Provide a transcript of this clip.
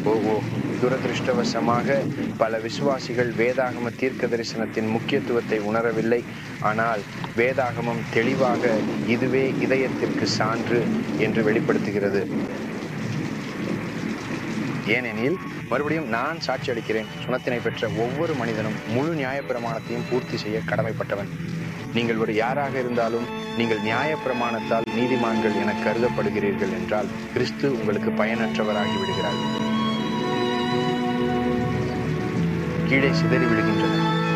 ஓ ஓ துரதிருஷ்டவசமாக பல விசுவாசிகள் வேதாகம தீர்க்க தரிசனத்தின் முக்கியத்துவத்தை உணரவில்லை ஆனால் வேதாகமம் தெளிவாக இதுவே இதயத்திற்கு சான்று என்று வெளிப்படுத்துகிறது ஏனெனில் மறுபடியும் நான் சாட்சி அளிக்கிறேன் சுனத்தினை பெற்ற ஒவ்வொரு மனிதனும் முழு நியாயப்பிரமாணத்தையும் பூர்த்தி செய்ய கடமைப்பட்டவன் நீங்கள் ஒரு யாராக இருந்தாலும் நீங்கள் நியாயப்பிரமாணத்தால் நீதிமான்கள் என கருதப்படுகிறீர்கள் என்றால் கிறிஸ்து உங்களுக்கு பயனற்றவராகி விடுகிறார் கீழே சிதறி விடுகின்றனர்